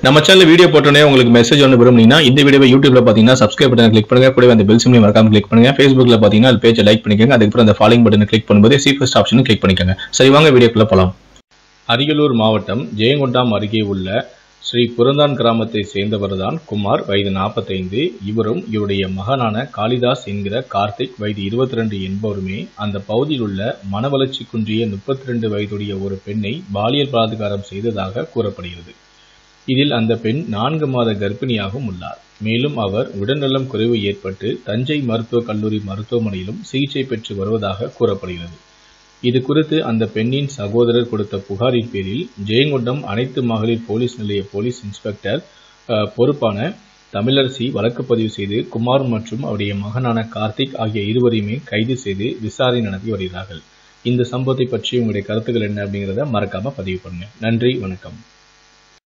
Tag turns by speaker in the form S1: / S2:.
S1: நம்ம channel video போட்டோன்னே உங்களுக்கு மெசேஜ் ஒன்று விரும்புனீங்கன்னா இந்த வீடியோவை யூடியூப்ல பார்த்தீங்கன்னா சப்ஸ்கிரைப் பட்டன் கிளிக் பண்ணுங்க கூடவே அந்த பெல் சிம்லையும் மறக்காம கிளிக் பண்ணுங்க ஃபேஸ்புக்ல பார்த்தீங்கன்னா அது பேஜை லைக் பண்ணிக்கோங்க அதுக்கப்புறம் அந்த ஃபாலோயிங் பட்டனை கிளிக் பண்ணும்போது சி ஃபர்ஸ்ட் ஆப்ஷனும் கிளிக் பண்ணிக்கோங்க சரி வாங்க வீடியோக்குள்ள போலாம் அரியலூர் மாவட்டம் ஜெயங்கொண்டாம் அருகே உள்ள ஸ்ரீ புரந்தான் கிராமத்தை சேர்ந்தவர்தான் குமார் வயது நாற்பத்தைந்து இவரும் இவருடைய மகனான காளிதாஸ் என்கிற கார்த்திக் வயது இருபத்தி ரெண்டு என்பவருமே அந்த பகுதியில் உள்ள மனவளர்ச்சி குன்றிய முப்பத்தி ரெண்டு வயதுடைய ஒரு பெண்ணை பாலியல் பலாத்காரம் செய்ததாக கூறப்படுகிறது இதில் அந்த பெண் நான்கு மாத கர்ப்பிணியாகவும் உள்ளார் மேலும் அவர் உடல்நலம் குறைவு ஏற்பட்டு தஞ்சை மருத்துவக் கல்லூரி மருத்துவமனையிலும் சிகிச்சை பெற்று வருவதாக கூறப்படுகிறது இது குறித்து அந்த பெண்ணின் சகோதரர் கொடுத்த புகாரின் பேரில் ஜெயங்கொண்டம் அனைத்து மகளிர் போலீஸ் நிலைய போலீஸ் இன்ஸ்பெக்டர் அஹ், பொறுப்பான தமிழரசி வழக்கு பதிவு செய்து குமார் மற்றும் அவருடைய மகனான கார்த்திக் ஆகிய இருவரையுமே கைது செய்து விசாரணை நடத்தி வருகிறார்கள் இந்த சம்பவத்தை பற்றி உங்களுடைய கருத்துக்கள் என்ன அப்படிங்கிறத மறக்காம பதிவு பண்ணுங்க நன்றி வணக்கம்